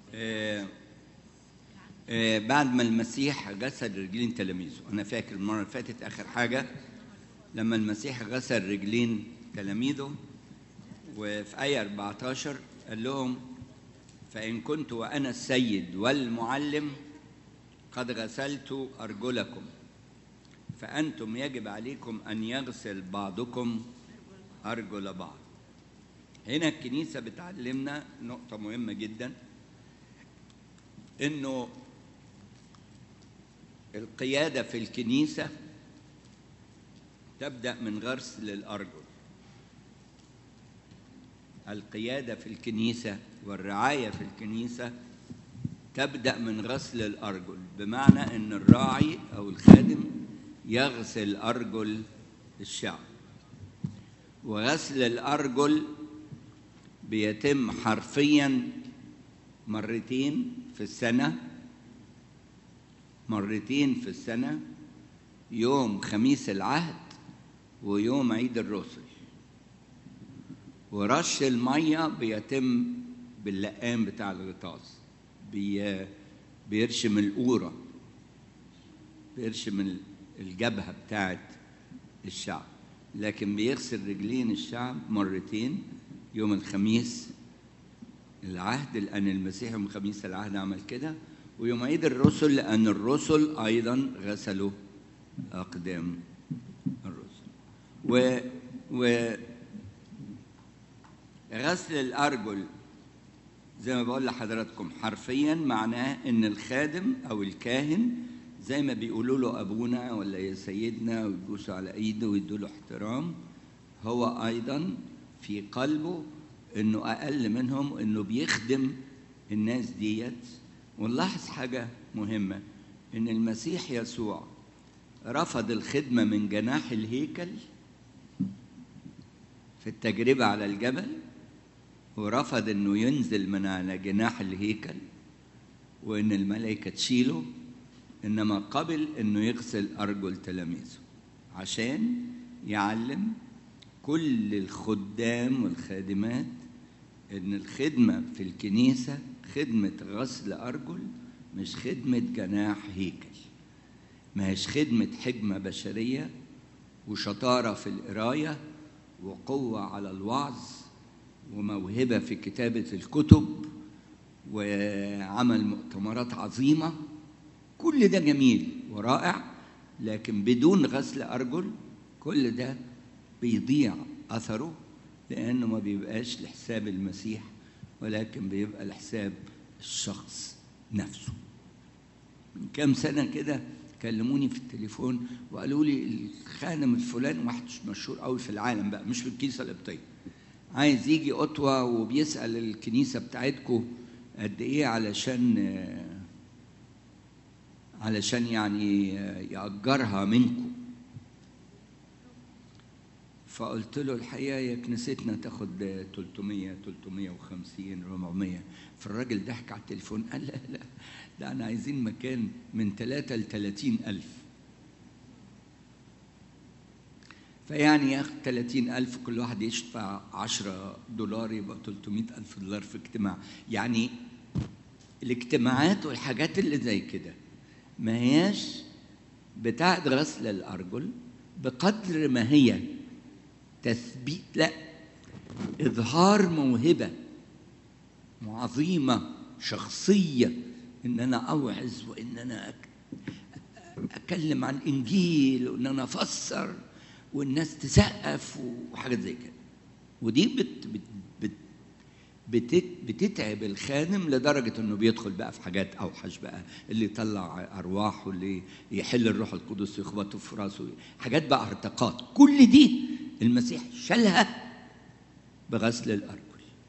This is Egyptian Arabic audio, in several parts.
آه، آه، بعد ما المسيح غسل رجلين تلاميذه انا فاكر المره اللي فاتت اخر حاجه لما المسيح غسل رجلين تلاميذه وفي آية 14 قال لهم فإن كنت وأنا السيد والمعلم قد غسلت أرجلكم فأنتم يجب عليكم أن يغسل بعضكم أرجل بعض هنا الكنيسة بتعلمنا نقطة مهمة جدا إنه القيادة في الكنيسة تبدأ من غسل الأرجل القيادة في الكنيسة والرعاية في الكنيسة تبدأ من غسل الأرجل بمعنى أن الراعي أو الخادم يغسل أرجل الشعب وغسل الأرجل بيتم حرفيا مرتين في السنة مرتين في السنة يوم خميس العهد ويوم عيد الرسل ورش المية بيتم باللقام بتاع الغطاس بي بيرشم القورة بيرشم الجبهة بتاعت الشعب لكن بيغسل رجلين الشعب مرتين يوم الخميس العهد لأن المسيح يوم خميس العهد عمل كده ويوم عيد الرسل لأن الرسل أيضا غسلوا أقدام الرسل و, و غسل الأرجل زي ما بقول لحضراتكم حرفيا معناه إن الخادم أو الكاهن زي ما بيقولوا له أبونا ولا يا سيدنا ويبوسوا على إيده ويدوا له احترام هو أيضا في قلبه إنه أقل منهم إنه بيخدم الناس ديت ونلاحظ حاجة مهمة إن المسيح يسوع رفض الخدمة من جناح الهيكل في التجربة على الجبل ورفض انه ينزل من على جناح الهيكل وان الملائكة تشيله انما قبل انه يغسل ارجل تلاميذه عشان يعلم كل الخدام والخادمات ان الخدمة في الكنيسة خدمة غسل ارجل مش خدمة جناح هيكل ما هيش خدمة حكمة بشرية وشطارة في القراية وقوة على الوعظ وموهبة في كتابة الكتب وعمل مؤتمرات عظيمة كل ده جميل ورائع لكن بدون غسل أرجل كل ده بيضيع أثره لأنه ما بيبقاش لحساب المسيح ولكن بيبقى لحساب الشخص نفسه من كام سنة كده كلموني في التليفون وقالوا لي الخادم الفلاني واحد مشهور قوي في العالم بقى مش في الكنيسه القبطيه عايز يجي قطوه وبيسال الكنيسه بتاعتكم قد ايه علشان علشان يعني يأجرها منكم فقلت له الحقيقه يا كنيستنا تاخد 300 350 400 فالراجل ضحك على التليفون قال لا لا لا احنا عايزين مكان من 3 ل 30 ألف فيعني ياخد 30 ألف كل واحد يدفع 10 دولار يبقى 300 ألف دولار في اجتماع يعني الاجتماعات والحاجات اللي زي كده ما هياش بتاعت غسل الأرجل بقدر ما هي تثبيت لا إظهار موهبة عظيمة شخصية ان انا اوعظ وان انا اتكلم عن الانجيل وان انا افسر والناس تسقف وحاجات زي كده ودي بت بت بت بت بتتعب الخادم لدرجه انه بيدخل بقى في حاجات اوحش بقى اللي يطلع ارواح واللي يحل الروح القدس يخبطه في راسه حاجات بقى ارتقاط كل دي المسيح شالها بغسل الارجل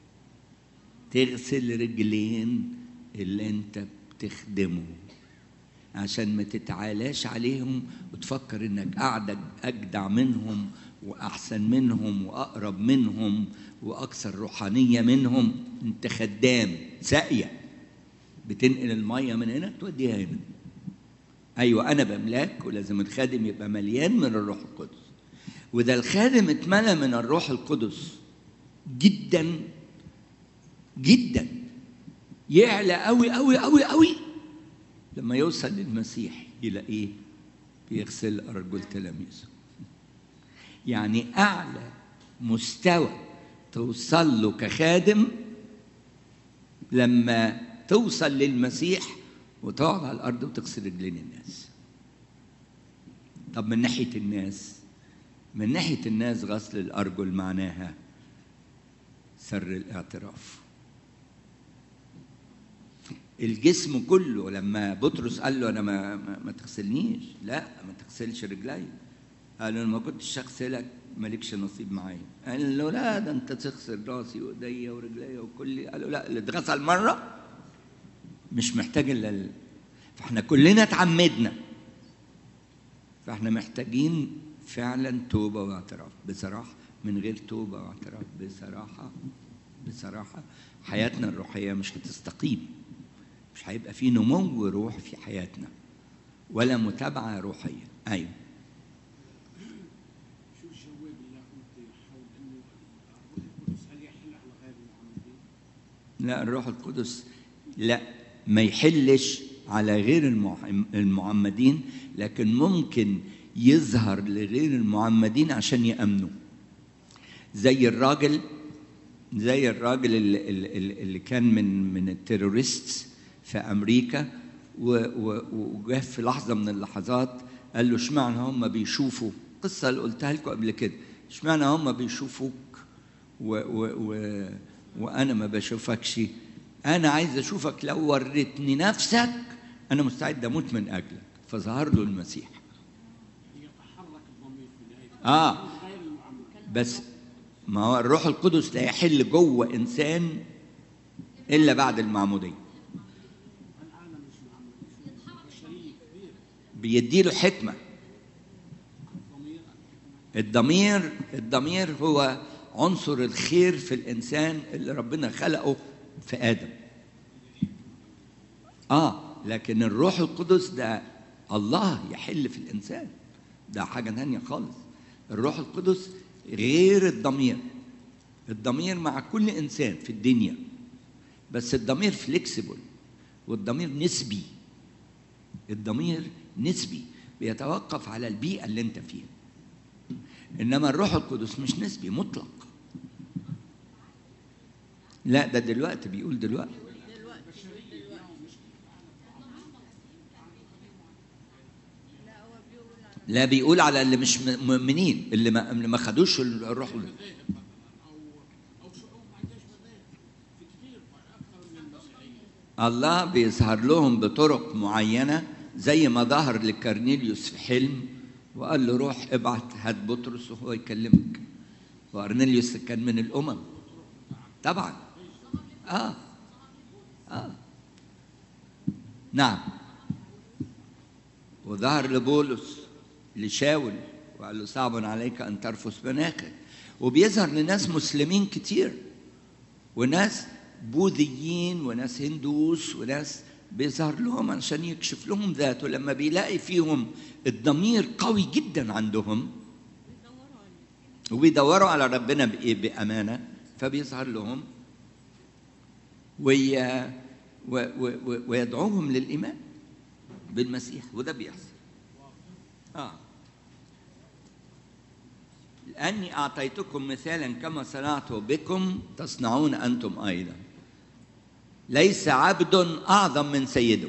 تغسل رجلين اللي انت بتخدمه عشان ما تتعالاش عليهم وتفكر انك قاعدة اجدع منهم واحسن منهم واقرب منهم واكثر روحانية منهم انت خدام ساقية بتنقل المية من هنا توديها هنا ايوه انا بملاك ولازم الخادم يبقى مليان من الروح القدس واذا الخادم اتملى من الروح القدس جدا جدا يعلى قوي قوي قوي قوي لما يوصل للمسيح يلاقيه بيغسل أرجل تلاميذه يعني أعلى مستوى توصل له كخادم لما توصل للمسيح وتقعد على الأرض وتغسل رجلين الناس طب من ناحية الناس من ناحية الناس غسل الأرجل معناها سر الاعتراف الجسم كله لما بطرس قال له انا ما ما, ما تغسلنيش لا ما تغسلش رجلي قال له ما كنتش اغسلك مالكش نصيب معايا قال له لا ده انت تغسل راسي وايديا ورجلي وكل قال له لا اللي اتغسل مره مش محتاج الا ال... فاحنا كلنا اتعمدنا فاحنا محتاجين فعلا توبه واعتراف بصراحه من غير توبه واعتراف بصراحه بصراحه حياتنا الروحيه مش هتستقيم مش هيبقى في نمو روح في حياتنا ولا متابعه روحيه ايوه شو الجواب اللي قلت حول انه الروح القدس هل يحل على غير المعمدين؟ لا الروح القدس لا ما يحلش على غير المع- المعمدين لكن ممكن يظهر لغير المعمدين عشان يأمنوا زي الراجل زي الراجل اللي, اللي اللي كان من من التيروريست في امريكا و- و- وجه في لحظه من اللحظات قال له اشمعنى هم بيشوفوا قصه اللي قلتها لكم قبل كده اشمعنى هم بيشوفوك و و و وانا ما بشوفكش انا عايز اشوفك لو وريتني نفسك انا مستعد اموت من اجلك فظهر له المسيح يتحرك الضمير في نهايه اه غير المعمدين بس ما هو الروح القدس لا يحل جوه انسان الا بعد المعموديه العالم مش معمدين بشريه كبيره بيديله حكمه ضمير الضمير الضمير هو عنصر الخير في الانسان اللي ربنا خلقه في ادم اه لكن الروح القدس ده الله يحل في الانسان ده حاجه تانية خالص الروح القدس غير الضمير الضمير مع كل انسان في الدنيا بس الضمير فليكسيبل والضمير نسبي الضمير نسبي بيتوقف على البيئه اللي انت فيها انما الروح القدس مش نسبي مطلق لا ده دلوقتي بيقول دلوقتي لا بيقول على اللي مش م- مؤمنين اللي ما, اللي ما خدوش الروح القدس. او او شعوب ما عندهاش مذاهب في كثير اكثر من المسيحيين الله بيظهر لهم بطرق معينة زي ما ظهر لكرنيليوس في حلم وقال له روح ابعت هات بطرس وهو يكلمك وأرنيليوس كان من الأمم طبعا آه آه نعم وظهر لبولس لشاول وقال له صعب عليك أن ترفس مناخك وبيظهر لناس مسلمين كتير وناس بوذيين وناس هندوس وناس بيظهر لهم عشان يكشف لهم ذاته لما بيلاقي فيهم الضمير قوي جدا عندهم وبيدوروا على ربنا بإيه بأمانة فبيظهر لهم وي و و و ويدعوهم للإيمان بالمسيح وده بيحصل آه لأني أعطيتكم مثالا كما صنعت بكم تصنعون أنتم أيضا ليس عبد أعظم من سيده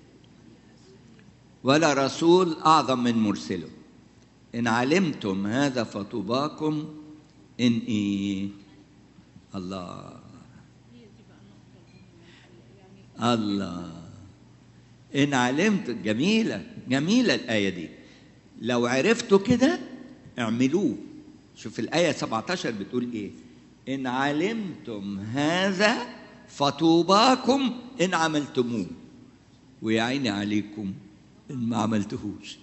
ولا رسول أعظم من مرسله إن علمتم هذا فطوباكم إن إيه الله الله إن علمت جميلة جميلة الآية دي لو عرفتوا كده اعملوه شوف الآية 17 بتقول إيه إن علمتم هذا فطوباكم إن عملتموه ويا عيني عليكم إن ما عملتهوش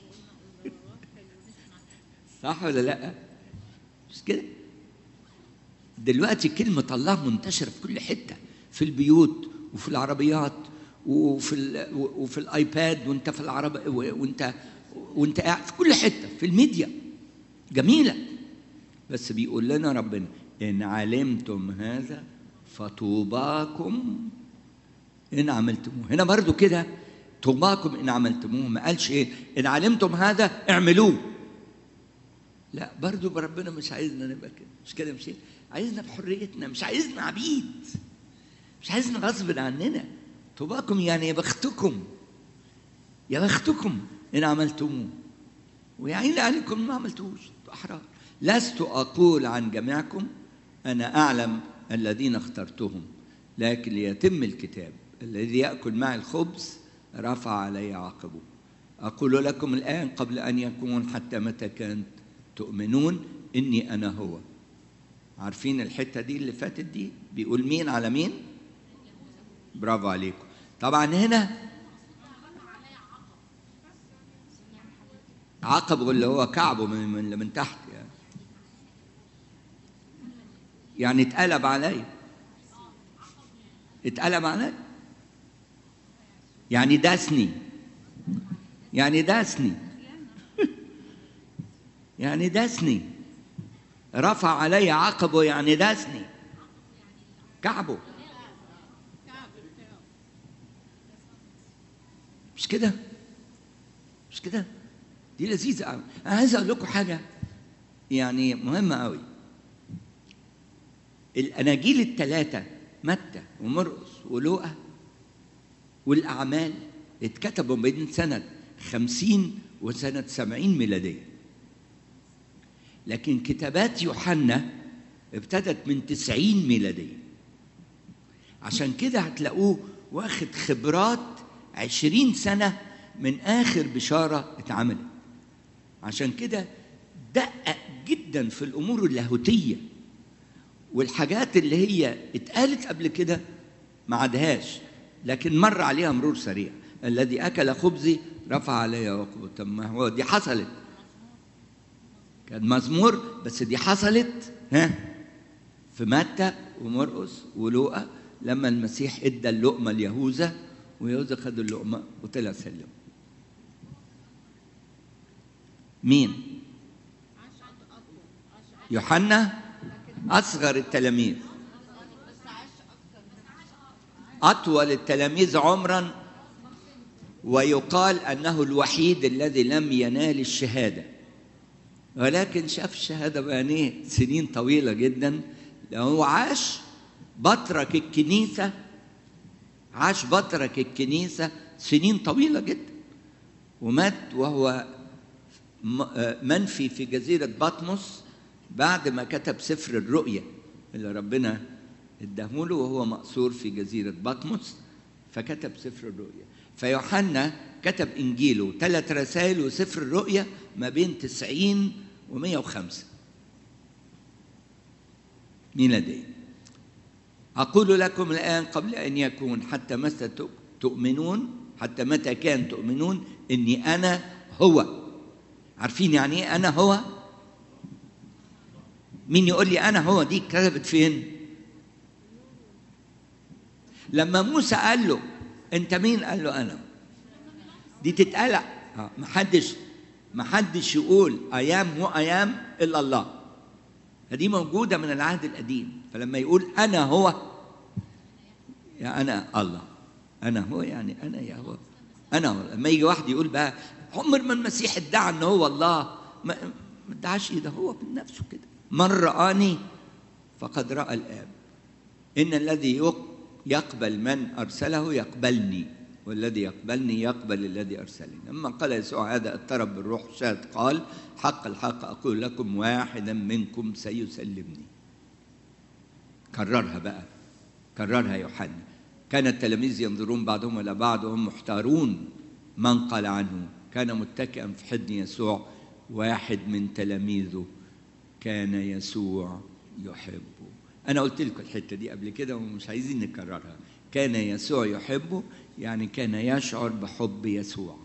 صح ولا لأ؟ مش كده؟ دلوقتي كلمة الله منتشرة في كل حتة في البيوت وفي العربيات وفي ال وفي الايباد وانت في العرب وانت وانت قاعد في كل حته في الميديا جميله بس بيقول لنا ربنا ان علمتم هذا فطوباكم إن عملتموه هنا برضو كده طوباكم إن عملتموه ما قالش إيه إن علمتم هذا اعملوه لا برضو ربنا مش عايزنا نبقى كده مش كده مش إيه؟ عايزنا بحريتنا مش عايزنا عبيد مش عايزنا غصب عننا طوباكم يعني يا بختكم يا بختكم إن عملتموه ويا عيني عليكم ما عملتوش أحرار لست أقول عن جميعكم أنا أعلم الذين اخترتهم لكن ليتم الكتاب الذي يأكل معي الخبز رفع علي عقبه أقول لكم الآن قبل أن يكون حتى متى كانت تؤمنون إني أنا هو عارفين الحتة دي اللي فاتت دي بيقول مين على مين برافو عليكم طبعا هنا عقبه اللي هو كعبه من, من, من تحت يعني يعني اتقلب عليا اتقلب عليا يعني داسني يعني داسني يعني داسني رفع علي عقبه يعني داسني كعبه مش كده مش كده دي لذيذة قوي أنا عايز أقول لكم حاجة يعني مهمة قوي الأناجيل الثلاثة متى ومرقس ولوقا والأعمال اتكتبوا بين سنة خمسين وسنة سبعين ميلادية لكن كتابات يوحنا ابتدت من تسعين ميلادية عشان كده هتلاقوه واخد خبرات عشرين سنة من آخر بشارة اتعملت عشان كده دقق جدا في الأمور اللاهوتية والحاجات اللي هي اتقالت قبل كده ما عادهاش لكن مر عليها مرور سريع الذي أكل خبزي رفع علي وقبه طب ما هو دي حصلت كان مزمور بس دي حصلت ها في متى ومرقس ولوقا لما المسيح ادى اللقمه ليهوذا ويهوذا خد اللقمه وطلع سلم مين يوحنا اصغر التلاميذ اطول التلاميذ عمرا ويقال انه الوحيد الذي لم ينال الشهاده ولكن شاف الشهاده بعينيه سنين طويله جدا هو عاش بطرك الكنيسه عاش بطرك الكنيسه سنين طويله جدا ومات وهو منفي في جزيره بطمس بعد ما كتب سفر الرؤيا اللي ربنا اداهوله وهو مأسور في جزيره بطمس فكتب سفر الرؤيا فيوحنا كتب إنجيله ثلاث رسائل وسفر الرؤيا ما بين تسعين ومية وخمسة ميلادية أقول لكم الآن قبل أن يكون حتى متى تؤمنون حتى متى كان تؤمنون إني أنا هو عارفين يعني إيه أنا هو مين يقول لي أنا هو دي كتبت فين لما موسى قال له انت مين قال له انا دي تتقلع آه. محدش محدش يقول ايام هو ايام الا الله دي موجوده من العهد القديم فلما يقول انا هو يا انا الله انا هو يعني انا يا هو انا هو لما يجي واحد يقول بقى عمر ما المسيح ادعى ان هو الله ما ادعاش ايه ده هو بنفسه كده من رآني فقد رأى الآب إن الذي يقبل من أرسله يقبلني والذي يقبلني يقبل الذي أرسلني لما قال يسوع هذا اضطرب بالروح شاد قال حق الحق أقول لكم واحدا منكم سيسلمني كررها بقى كررها يوحنا كان التلاميذ ينظرون بعضهم إلى بعض وهم محتارون من قال عنه كان متكئا في حضن يسوع واحد من تلاميذه كان يسوع يحبه أنا قلت لكم الحتة دي قبل كده ومش عايزين نكررها كان يسوع يحبه يعني كان يشعر بحب يسوع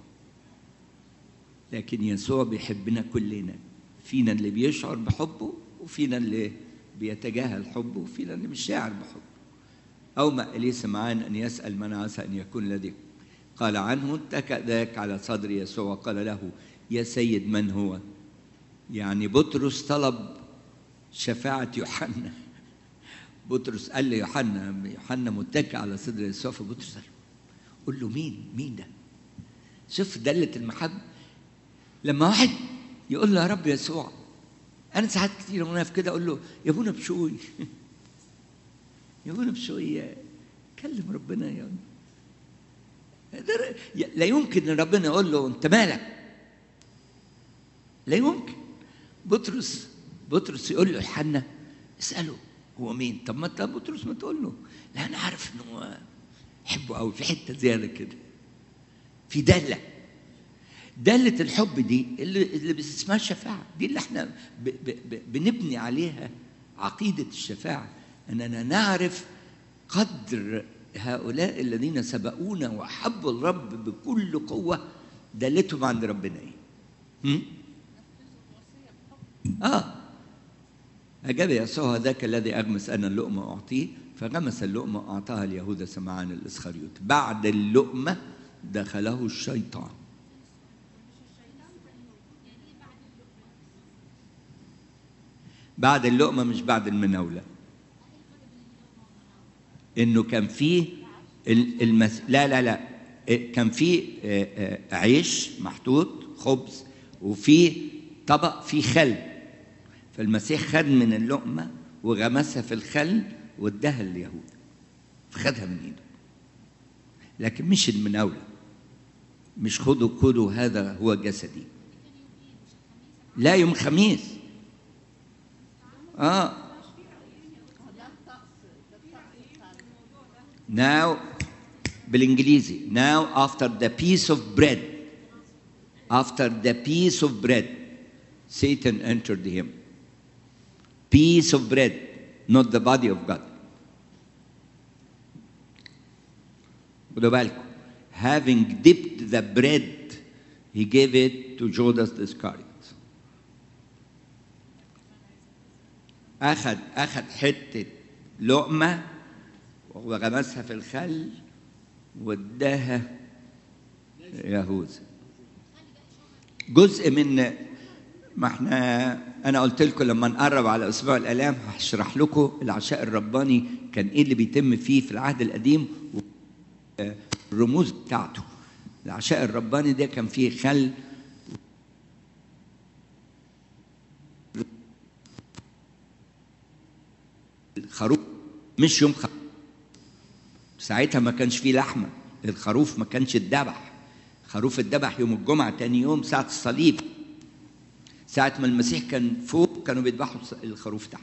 لكن يسوع بيحبنا كلنا فينا اللي بيشعر بحبه وفينا اللي بيتجاهل حبه وفينا اللي مش شاعر بحبه أو ما إليه سمعان أن يسأل من عسى أن يكون الذي قال عنه اتكأ ذاك على صدر يسوع وقال له يا سيد من هو يعني بطرس طلب شفاعة يوحنا بطرس قال ليوحنا يوحنا متكئ على صدر يسوع فبطرس قال قول له مين مين ده شوف دلة المحبة لما واحد يقول له يا رب يسوع انا ساعات كتير وانا في كده اقول له يا ابونا بشوي يا ابونا بشوي كلم ربنا يا ابني ده لا يمكن ان ربنا يقول له انت مالك لا يمكن بطرس بطرس يقول له يوحنا اساله هو مين طب ما انت بطرس ما تقول له لا انا عارف ان هو حبه قوي في حته زياده كده في داله دالة الحب دي اللي اللي اسمها الشفاعة دي اللي احنا ب ب ب بنبني عليها عقيدة الشفاعة أننا نعرف قدر هؤلاء الذين سبقونا وأحبوا الرب بكل قوة دالتهم عند ربنا إيه؟ هم؟ آه أجاب يسوع ذاك الذي أغمس أنا اللقمة أعطيه فغمس اللقمة أعطاها اليهود سمعان الإسخريوط بعد اللقمة دخله الشيطان بعد اللقمة مش بعد المناولة إنه كان فيه المس... لا لا لا كان فيه عيش محطوط خبز وفيه طبق فيه خل فالمسيح خد من اللقمة وغمسها في الخل واداها لليهود فخدها من ايده لكن مش المناولة مش خدوا كلوا هذا هو جسدي لا يوم خميس اه now بالانجليزي now after the piece of bread after the piece of bread Satan entered him piece of bread not the body of God خدوا بالكم having dipped the bread he gave it to Judas Iscariot أخذ أخذ حتة لقمة وغمسها في الخل واداها يهوذا جزء من ما احنا انا قلت لكم لما نقرب على اسبوع الالام هشرح لكم العشاء الرباني كان ايه اللي بيتم فيه في العهد القديم الرموز بتاعته العشاء الرباني ده كان فيه خل الخروف مش يوم خروف ساعتها ما كانش فيه لحمه الخروف ما كانش اتذبح خروف اتذبح يوم الجمعه تاني يوم ساعه الصليب ساعه ما المسيح كان فوق كانوا بيذبحوا الخروف تحت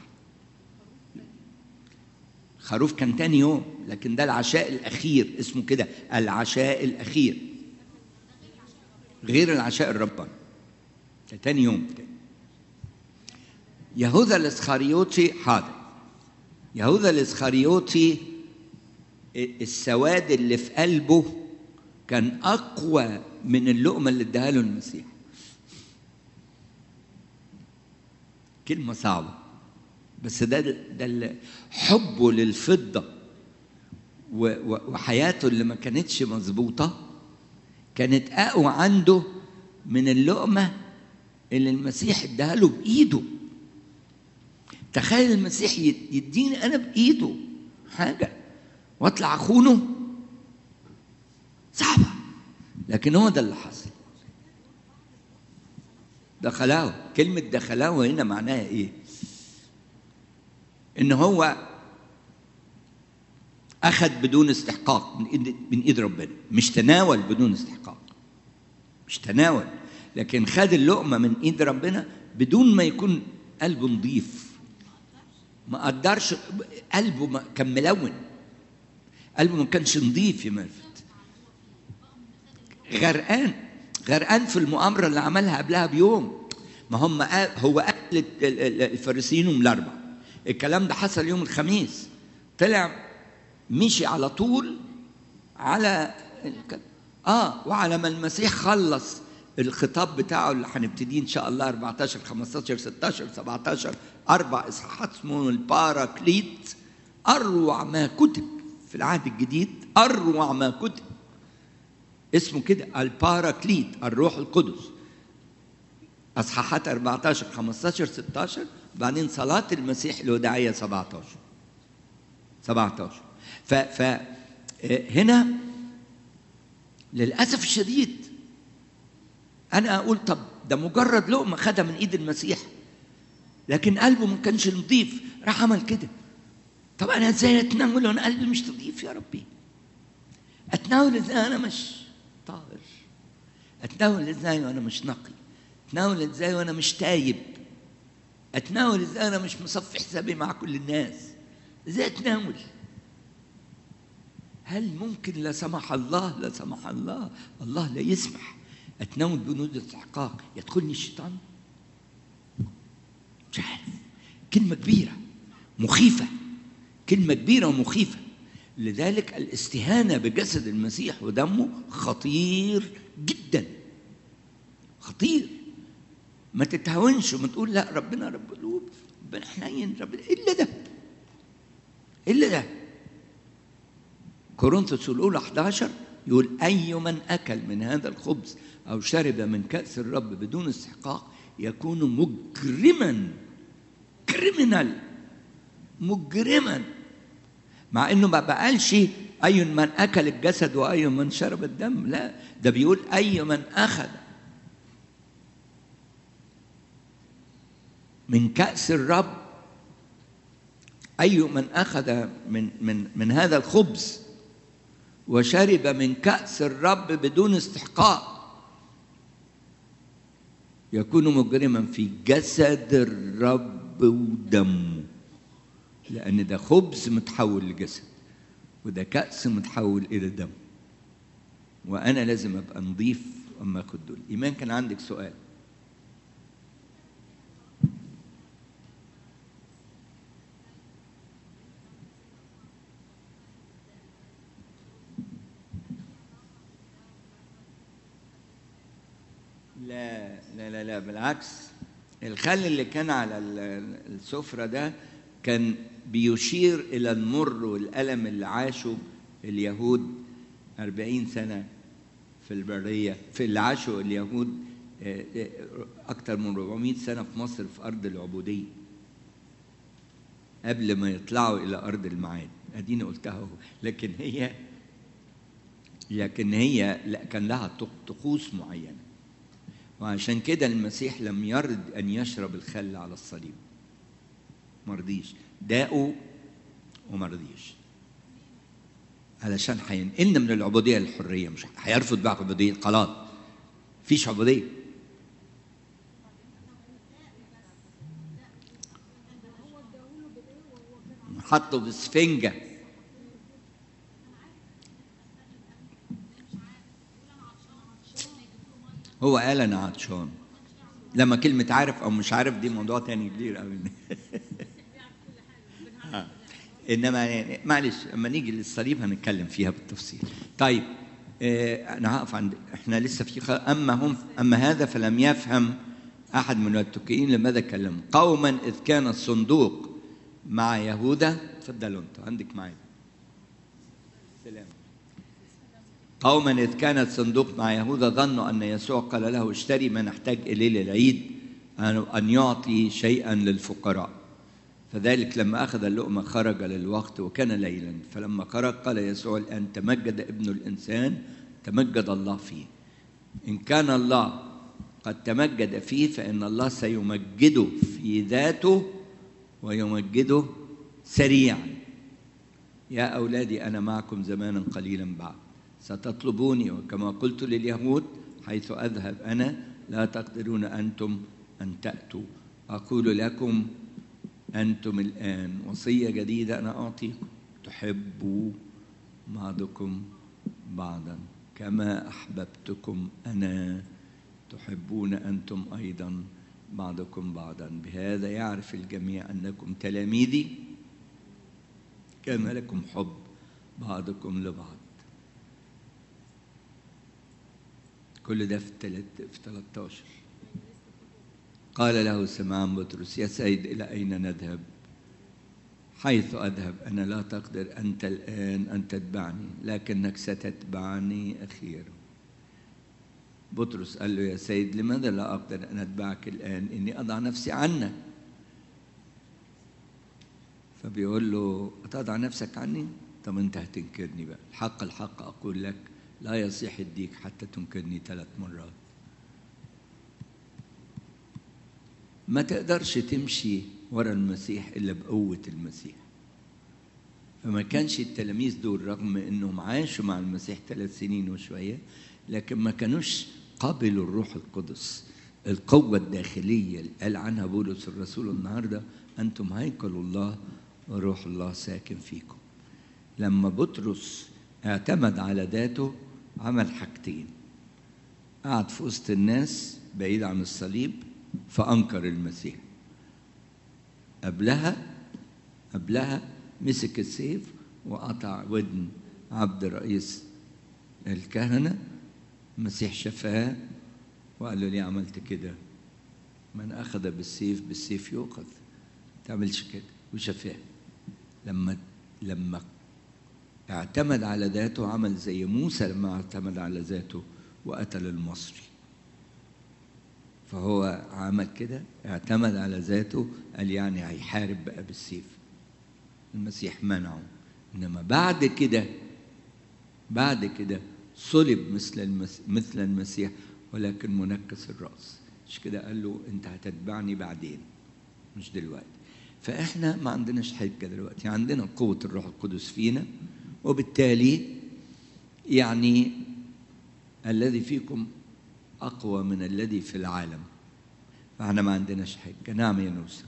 خروف كان تاني يوم لكن ده العشاء الاخير اسمه كده العشاء الاخير غير العشاء الرباني ده تاني يوم تاني يهوذا الاسخريوطي حاضر يهوذا الاسخريوطي السواد اللي في قلبه كان اقوى من اللقمه اللي اداها له المسيح كلمه صعبه بس ده ده حبه للفضه وحياته اللي ما كانتش مظبوطه كانت اقوى عنده من اللقمه اللي المسيح اداها له بايده تخيل المسيح يديني انا بايده حاجه واطلع اخونه صعبه لكن هو ده اللي حصل دخلاوه كلمة دخلاوه هنا معناها ايه؟ ان هو اخذ بدون استحقاق من ايد من ايد ربنا مش تناول بدون استحقاق مش تناول لكن خد اللقمة من ايد ربنا بدون ما يكون قلبه نظيف ما قدرش قلبه ما كان ملون قلبه ما كانش نظيف يا ملفت غرقان غرقان في المؤامرة اللي عملها قبلها بيوم ما هم هو قتل الفارسيين يوم الأربع الكلام ده حصل يوم الخميس طلع مشي على طول على اه وعلى ما المسيح خلص الخطاب بتاعه اللي هنبتدي ان شاء الله 14 15 16 17 اربع اصحاحات اسمه الباراكليت اروع ما كتب في العهد الجديد اروع ما كتب اسمه كده الباراكليت الروح القدس اصحاحات 14 15 16 بعدين صلاة المسيح الوداعية 17 17 ف ف هنا للاسف الشديد انا اقول طب ده مجرد لقمه خدها من ايد المسيح لكن قلبه ما كانش نظيف راح عمل كده طب انا ازاي اتناول وانا قلبي مش نظيف يا ربي اتناول ازاي انا مش طاهر اتناول ازاي وانا مش نقي اتناول ازاي وانا مش تايب اتناول ازاي انا مش مصفي حسابي مع كل الناس ازاي اتناول هل ممكن لا سمح الله لا سمح الله الله لا يسمح اتناول بنود استحقاق يدخلني الشيطان مش عارف كلمة كبيرة مخيفة كلمة كبيرة ومخيفة لذلك الاستهانة بجسد المسيح ودمه خطير جدا خطير ما تتهاونش وما تقول لا ربنا رب قلوب ربنا حنين ربنا الا ده الا ده كورنثوس الاولى 11 يقول اي من اكل من هذا الخبز او شرب من كاس الرب بدون استحقاق يكون مجرما كريمنال مجرما مع انه ما بقالش اي من اكل الجسد واي من شرب الدم لا ده بيقول اي من اخذ من كاس الرب اي من اخذ من من من هذا الخبز وشرب من كاس الرب بدون استحقاق يكون مجرما في جسد الرب ودمه لأن ده خبز متحول لجسد وده كأس متحول إلى دم وأنا لازم أبقى نظيف أما أخد دول إيمان كان عندك سؤال لا لا لا لا بالعكس الخل اللي كان على ال- السفرة ده كان بيشير إلى المر والألم اللي عاشوا اليهود أربعين سنة في البرية في اللي عاشوا اليهود آه، آه، أكثر من 400 سنة في مصر في أرض العبودية قبل ما يطلعوا إلى أرض الميعاد أديني قلتها أهو لكن هي لكن هي لا كان لها طق- طقوس معينه وعشان كده المسيح لم يرد ان يشرب الخل على الصليب ما رضيش داقوا وما رضيش علشان هينقلنا من العبوديه للحريه مش هيرفض بقى عبوديه خلاص مفيش عبوديه حطه بسفنجه هو قال انا عطشان لما كلمة عارف أو مش عارف دي موضوع تاني كبير أوي آه. إنما يعني معلش لما نيجي للصليب هنتكلم فيها بالتفصيل. طيب آه أنا هقف عند إحنا لسه في خ... أما هم أما هذا فلم يفهم أحد من التوكئين لماذا كلموا قوما إذ كان الصندوق مع يهوذا تفضلوا أنتوا عندك معايا سلام قوما إذ كان الصندوق مع يهوذا ظنوا أن يسوع قال له اشتري ما نحتاج إليه للعيد أن- أن يعطي شيئا للفقراء فذلك لما أخذ اللقمة خرج للوقت وكان ليلا فلما خرج قال يسوع الآن تمجد ابن الإنسان تمجد الله فيه إن كان الله قد تمجد فيه فإن الله سيمجده في ذاته ويمجده سريعا يا أولادي أنا معكم زمانا قليلا بعد ستطلبوني وكما قلت لليهود حيث أذهب أنا لا تقدرون أنتم أن تأتوا أقول لكم أنتم الآن وصية جديدة أنا أعطيكم تحبوا بعضكم بعضا كما أحببتكم أنا تحبون أنتم أيضا بعضكم بعضا بهذا يعرف الجميع أنكم تلاميذي كان لكم حب بعضكم لبعض كل ده في تلت- في 13 قال له سمعان بطرس يا سيد إلى أين نذهب حيث أذهب أنا لا تقدر أنت الآن أن تتبعني لكنك ستتبعني أخيرا بطرس قال له يا سيد لماذا لا أقدر أن أتبعك الآن إني أضع نفسي عنك فبيقول له أتضع نفسك عني طب أنت هتنكرني بقى الحق الحق أقول لك لا يصيح الديك حتى تنكرني ثلاث مرات ما تقدرش تمشي ورا المسيح الا بقوه المسيح فما كانش التلاميذ دول رغم انهم عاشوا مع المسيح ثلاث سنين وشويه لكن ما كانوش قبلوا الروح القدس القوة الداخلية اللي قال عنها بولس الرسول النهاردة أنتم هيكل الله وروح الله ساكن فيكم لما بطرس اعتمد على ذاته عمل حاجتين قعد في وسط الناس بعيد عن الصليب فأنكر المسيح قبلها قبلها مسك السيف وقطع ودن عبد رئيس الكهنة المسيح شفاه وقال له ليه عملت كده من أخذ بالسيف بالسيف يؤخذ تعملش كده وشفاه لما لما اعتمد على ذاته عمل زي موسى لما اعتمد على ذاته وقتل المصري فهو عمل كده اعتمد على ذاته قال يعني هيحارب بقى بالسيف المسيح منعه انما بعد كده بعد كده صلب مثل المس... مثل المسيح ولكن منكس الراس مش كده قال له انت هتتبعني بعدين مش دلوقتي فاحنا ما عندناش حجه دلوقتي عندنا قوه الروح القدس فينا وبالتالي يعني الذي فيكم اقوى من الذي في العالم فاحنا ما عندناش حجه نعم يا نوسه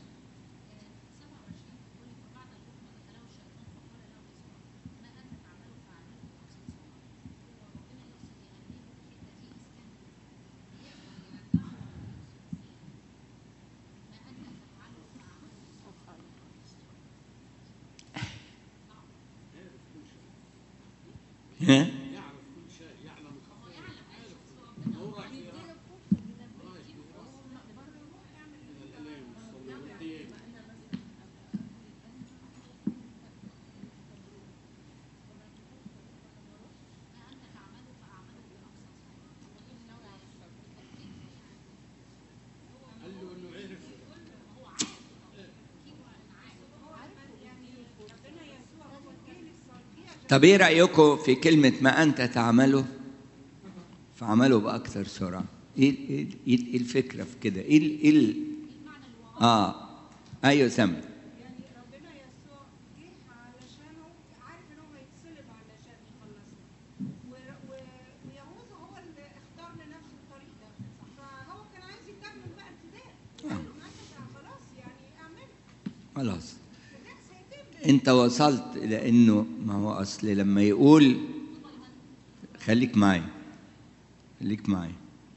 ها يعرف كل شيء يعلم الخفايا هو راح يرى من الالام والضيق قال له انه عرف طب ايه رايكم في كلمه ما انت تعمله فعمله باكثر سرعه ايه ايه إيه- إيه الفكره في كده ايه ال- ايه ال- اه ايوه سامي يعني ربنا يسوع جه علشانه عارف ان هو هيتصلب علشان يخلصنا و- و- ويهوذا هو اللي اختار لنفسه الطريق ده فهو كان عايز يكمل بقى ابتداء قال له ما انت خلاص يعني اعمل خلاص الناس هيتم انت وصلت الى انه ما هو اصل لما يقول خليك معايا خليك معايا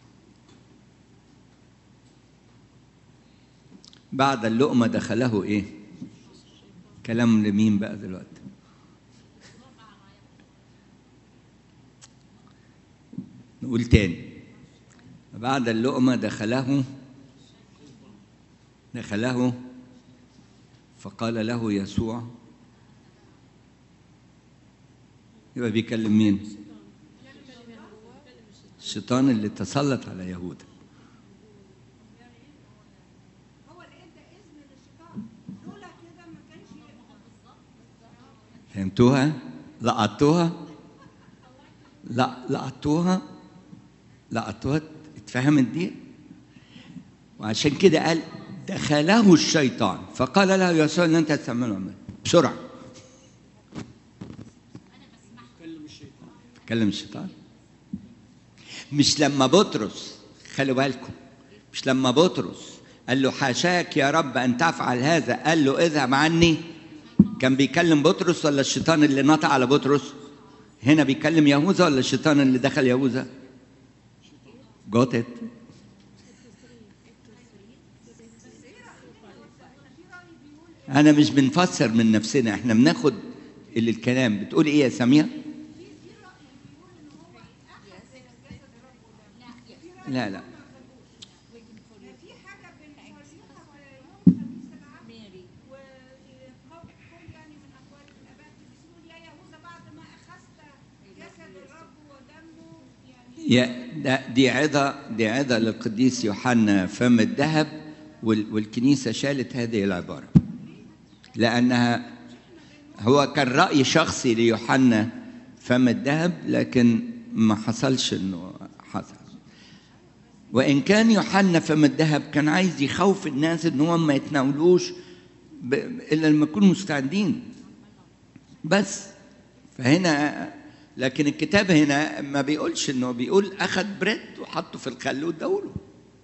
بعد اللقمة دخله ايه كلام لمين بقى دلوقتي نقول تاني بعد اللقمة دخله دخله فقال له يسوع يبقى بيكلم مين الشيطان اللي تسلط على يهوذا هو اللي ادى اذن للشيطان لولا كده ما كانش يقدر فهمتوها لقطوها لا لقطوها لقطوها اتفهمت دي وعشان كده قال دخله الشيطان فقال له يسوع ان انت تعمله عمل بسرعه كلم الشيطان كلم الشيطان مش لما بطرس خلوا بالكم مش لما بطرس قال له حاشاك يا رب ان تفعل هذا قال له اذهب عني كان بيكلم بطرس ولا الشيطان اللي نطع على بطرس هنا بيكلم يهوذا ولا الشيطان اللي دخل يهوذا جوت ات انا مش بنفسر من نفسنا احنا بناخد اللي الكلام بتقول ايه يا ساميه لا لا في حاجه بنصليها في يوم خميس العهد وقول يعني من اقوال الاباء بيقول يا يهوذا بعد ما اخذت جسد الرب ودمه يعني يا ده دي عظة دي عظة للقديس يوحنا فم الذهب وال- والكنيسة شالت هذه العبارة لأنها هو كان رأي شخصي ليوحنا فم الذهب لكن ما حصلش انه حصل وان كان يوحنا فم الذهب كان عايز يخوف الناس ان هم ما يتناولوش ب... الا لما يكونوا مستعدين بس فهنا لكن الكتاب هنا ما بيقولش انه بيقول اخذ بريد وحطه في الخل ودوله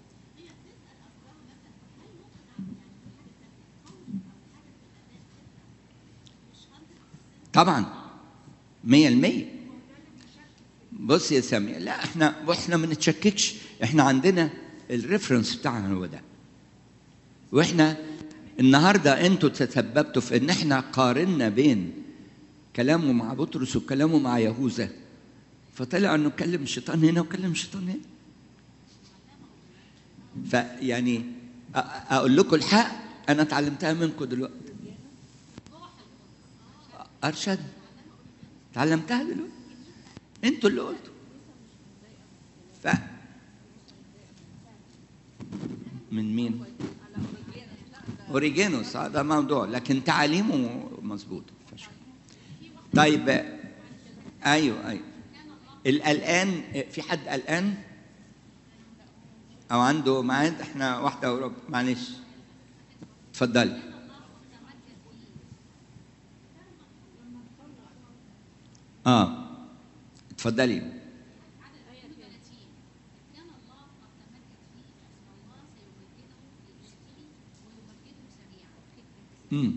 طبعا مية المية بص يا سامي لا احنا واحنا ما نتشككش احنا عندنا الريفرنس بتاعنا هو ده واحنا النهارده انتوا تسببتوا في ان احنا قارنا بين كلامه مع بطرس وكلامه مع يهوذا فطلع انه كلم الشيطان هنا وكلم الشيطان هنا فيعني أ- اقول لكم الحق انا اتعلمتها منكم دلوقتي ارشد تعلمتها دلوقتي انتوا اللي قلتوا ف من مين؟ اوريجينوس آه، ده موضوع لكن تعاليمه مظبوطه فشل. طيب آه، ايوه ايوه القلقان آه، في حد قلقان؟ او عنده ميعاد احنا واحده وربع معلش اتفضلي اه اتفضلي امم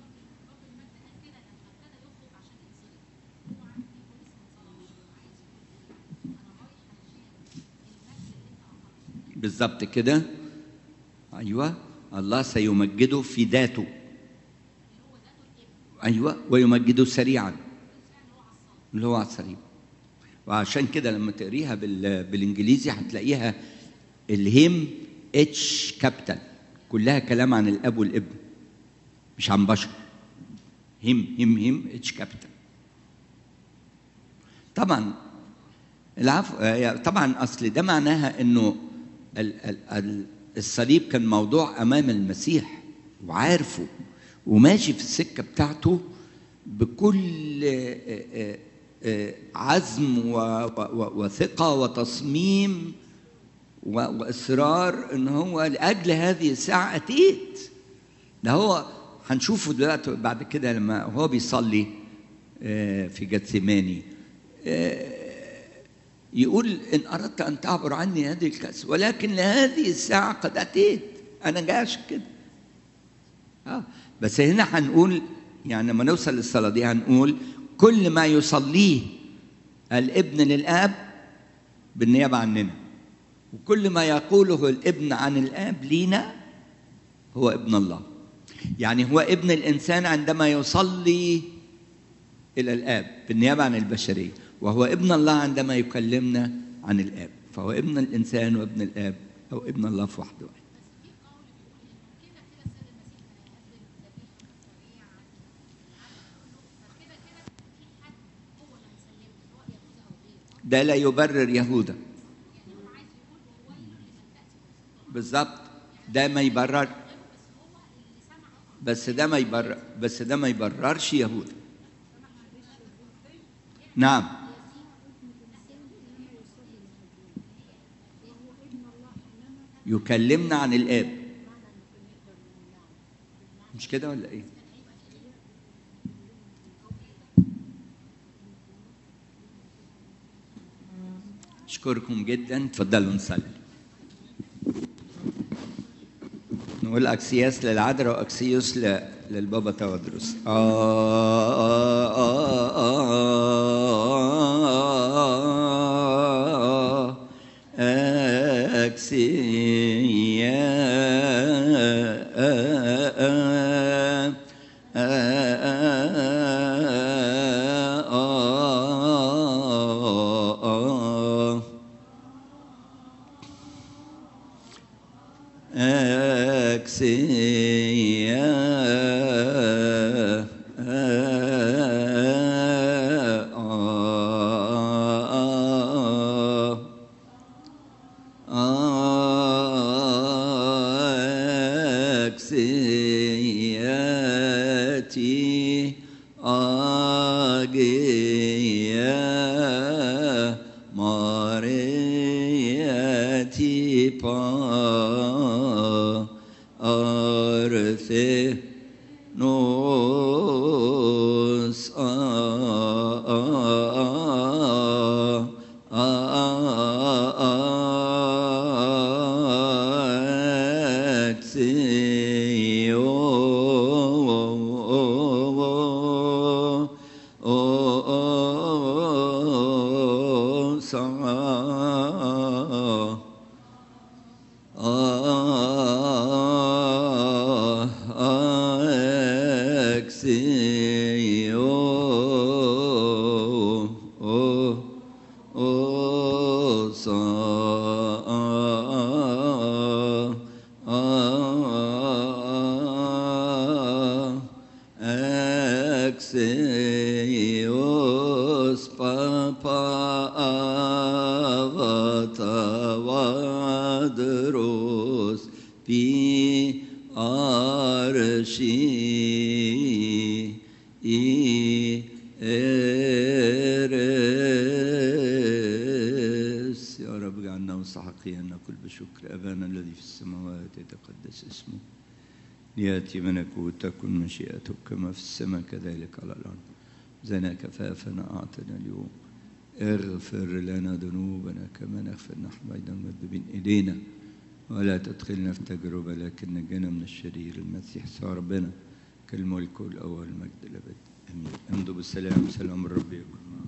بالظبط كده ايوه الله سيمجده في ذاته ايوه ويمجده سريعا اللي هو على الصليب وعشان كده لما تقريها بال... بالانجليزي هتلاقيها الهيم اتش كابيتال كلها كلام عن الاب والابن مش عن بشر هيم هيم هيم اتش كابيتال طبعا العفو آه، طبعا اصل ده معناها انه ال- ال- ال- الصليب كان موضوع امام المسيح وعارفه وماشي في السكه بتاعته بكل آه، آه، آه، عزم و- و- وثقه وتصميم و- واصرار ان هو لاجل هذه الساعه اتيت ده هو هنشوفه دلوقتي بعد كده لما هو بيصلي آه، في جثماني آه، يقول إن أردت أن تعبر عني هذه الكأس ولكن لهذه الساعة قد أتيت أنا جاي عشان كده آه بس هنا هنقول يعني لما نوصل للصلاة دي هنقول كل ما يصليه الابن للآب بالنيابة عننا وكل ما يقوله الابن عن الآب لينا هو ابن الله يعني هو ابن الإنسان عندما يصلي إلى الآب بالنيابة عن البشرية وهو ابن الله عندما يكلمنا عن الآب فهو ابن الإنسان وابن الآب أو ابن الله في وحده واحد ده لا يبرر يهوذا بالظبط ده ما يبرر بس ده ما يبرر بس ده ما يبررش يهوذا نعم يكلمنا عن الآب مش كده ولا ايه؟ أشكركم جدا تفضلوا نصلي نقول أكسياس للعذراء وأكسيوس ل- للبابا تودرس آه آه آه آه آه أكسيا آه آه آه آه آه أكسيا أكسياتي أجيا Axios papa avata vadros pi arshi i إرس يا رب اجعلنا مستحقين أن نقول بشكر أبانا الذي في السماوات يتقدس اسمه ليأتي ملكوتك تكن مشيئتك كما في السماء كذلك على الأرض زنا كفافنا أعطنا اليوم اغفر لنا ذنوبنا كما نغفر نحن أيضا المذنبين إلينا ولا تدخلنا في تجربة لكن نجنا من الشرير المسيح سوى ربنا كالملك والأول والمجد الأبد آمين امضوا بالسلام سلام الرب يكون معكم